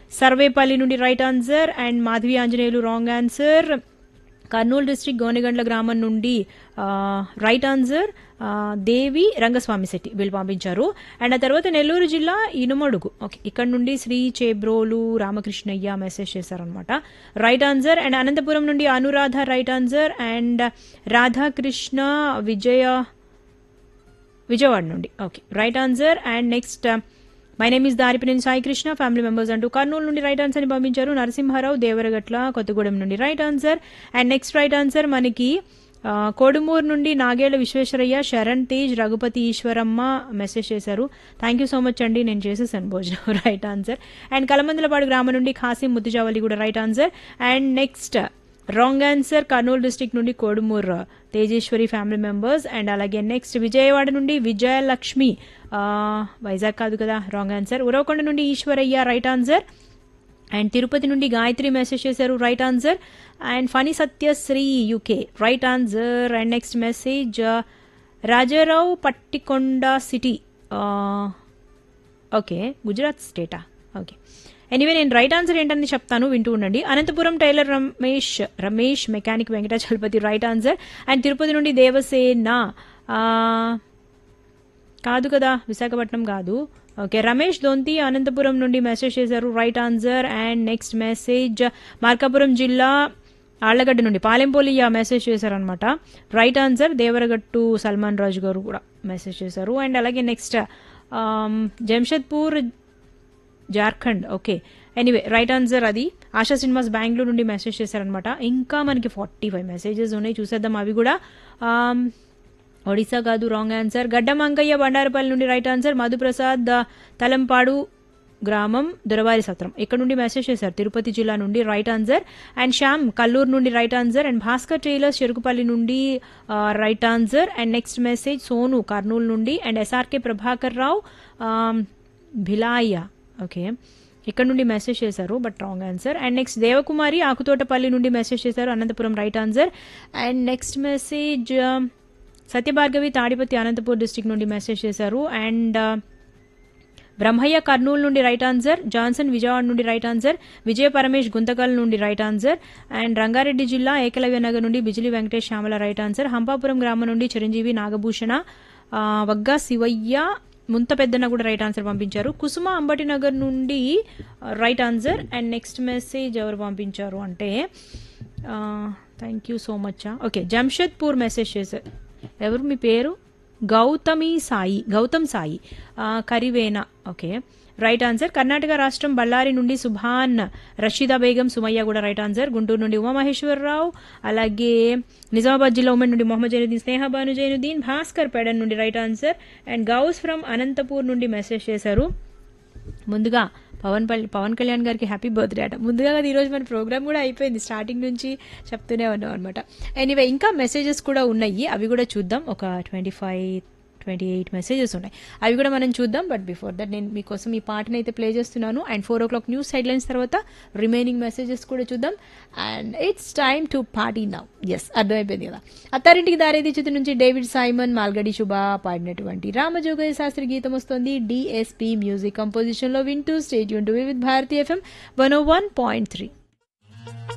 సర్వేపల్లి నుండి right answer and Madhavi Anjaneyulu wrong answer Kurnool district Gonegandla గ్రామం నుండి ఆ, రైట్ ఆన్సర్ ఆ, దేవి రంగస్వామి శెట్టి వీళ్ళు పంపించారు అండ్ ఆ తర్వాత నెల్లూరు జిల్లా ఇనుమడుగు ఓకే ఇక్కడ నుండి శ్రీ చేబ్రోలు రామకృష్ణయ్య మెసేజ్ చేశారనమాట రైట్ ఆన్సర్ అండ్ అనంతపురం నుండి Anuradha right answer and Radhakrishna Vijaya Vijayawada నుండి okay right answer and next my name is Daripineni Sai Krishna family members అంటూ కర్నూలు నుండి రైట్ ఆన్సర్ ని పంపించారు నరసింహారావు దేవరగట్ల కొత్తగూడెం నుండి right answer and next right answer మనకి ఆ, కోడుమూరు నుండి నాగేళ్ల విశ్వేశ్వరయ్య శరణ్ తేజ్ రఘుపతి ఈశ్వరమ్మ మెసేజ్ చేశారు థ్యాంక్ యూ సో మచ్ అండి నేను చేసేసాను భోజనం రైట్ ఆన్సర్ అండ్ కలమందలపాడు గ్రామం నుండి ఖాసిం ముద్దుజావలి కూడా right answer and next wrong answer Kurnool district నుండి Kodumur Tejeswari family members and అలాగే నెక్స్ట్ విజయవాడ నుండి విజయలక్ష్మి ఆ, వైజాగ్ కాదు కదా రాంగ్ ఆన్సర్ ఉరవకొండ నుండి Eswaraiah right answer and Tirupati నుండి గాయత్రి మెసేజ్ చేశారు right answer and Phani Satyasri UK right answer and next message Rajarao Pattikonda city okay Gujarat స్టేటా ఓకే ఎనీవే నేను రైట్ ఆన్సర్ ఏంటని చెప్తాను వింటూ ఉండండి Anantapuram tailor Ramesh Ramesh mechanic Venkatachalapathi right answer and Tirupati నుండి దేవసేన ఆ, కాదు కదా విశాఖపట్నం కాదు ఓకే రమేష్ దొంతి అనంతపురం నుండి మెసేజ్ చేశారు right answer and next message Markapuram జిల్లా ఆళ్లగడ్డ నుండి పాలెంపోలియా మెసేజ్ చేశారనమాట రైట్ ఆన్సర్ దేవరగట్టు సల్మాన్ రాజు గారు కూడా మెసేజ్ చేశారు అండ్ అలాగే next Jamshedpur Jharkhand okay anyway right answer అది ఆశా సినిమాస్ బెంగళూరు నుండి మెసేజ్ చేశారనమాట ఇంకా మనకి ఫార్టీ ఫైవ్ మెసేజెస్ ఉన్నాయి చూసేద్దాం అవి కూడా ఆమ్, ఒడిశా కాదు రాంగ్ ఆన్సర్ గడ్డం అంకయ్య బండారపల్లి నుండి రైట్ ఆన్సర్ మధుప్రసాద్ ఆ, తలంపాడు గ్రామం దొరవారి సత్రం ఇక్కడ నుండి మెసేజ్ చేశారు తిరుపతి జిల్లా నుండి right answer and Shyam Kalluru నుండి right answer and Bhaskar tailors Cherukupalli నుండి ఆ, right answer and next message Sonu Kurnool నుండి and SRK Prabhakar Rao um, Bhilai okay ఇక్కడ నుండి మెసేజ్ చేశారు but wrong answer and next Devakumari Akuthotapalli నుండి మెసేజ్ చేశారు Anantapuram right answer and next message Satyabhargavi Tadipatri Anantapur district నుండి మెసేజ్ చేశారు అండ్ బ్రహ్మయ్య కర్నూలు నుండి రైట్ ఆన్సర్ జాన్సన్ విజయవాడ నుండి రైట్ ఆన్సర్ విజయ పరమేష్ గుంతకల్ నుండి రైట్ ఆన్సర్ అండ్ రంగారెడ్డి జిల్లా ఏకలవ్య నగర్ నుండి బిజిలి వెంకటేష్ శ్యామల రైట్ ఆన్సర్ హంపాపురం గ్రామం నుండి చిరంజీవి నాగభూషణ ఆ, వగ్గా శివయ్య ముంత పెద్దన్న కూడా రైట్ ఆన్సర్ పంపించారు కుసుమ అంబటి నగర్ నుండి right answer and next message ఎవరు పంపించారు అంటే thank you so much okay Jamshedpur message చేశారు ఎవరు మీ పేరు గౌతమి సాయి గౌతమ్ సాయి ఆ, Karivena okay right answer Karnataka రాష్ట్రం బళ్ళారి నుండి సుభాన్ రషీదా బేగం సుమయ్య కూడా రైట్ ఆన్సర్ గుంటూరు నుండి ఉమామహేశ్వరరావు అలాగే నిజామాబాద్ జిల్లా ఉమెన్ నుండి మొహమ్మద్ జైనుద్దీన్ స్నేహ భాను జైనుద్దీన్ భాస్కర్ పెడన్ నుండి right answer and Ghouse from Anantapur నుండి మెసేజ్ చేశారు ముందుగా పవన్ పల్ పవన్ కళ్యాణ్ గారికి హ్యాపీ బర్త్డే అట ముందుగా కదా ఈరోజు మన ప్రోగ్రామ్ కూడా అయిపోయింది స్టార్టింగ్ నుంచి చెప్తూనే ఉన్నాం అనమాట ఎనీవే ఇంకా మెసేజెస్ కూడా ఉన్నాయి అవి కూడా చూద్దాం ఒక twenty five twenty eight messages ఉన్నాయి అవి కూడా మనం చూద్దాం బట్ బిఫోర్ దట్ నేను మీకోసం ఈ పాటను అయితే ప్లే చేస్తున్నాను and four o'clock news headlines తర్వాత రిమైనింగ్ మెసేజెస్ కూడా చూద్దాం and it's time to party now yes అర్థమైపోయింది కదా అత్తారింటికి దారేది చిత్రం నుంచి డేవిడ్ సైమన్ మాల్గడి శుభ పాడినటువంటి రామజోగయ్య శాస్త్రి గీతం వస్తుంది డిఎస్పి మ్యూజిక్ కంపోజిషన్లో వింటూ స్టేట్ యూన్ to with Bharati FM one o one point three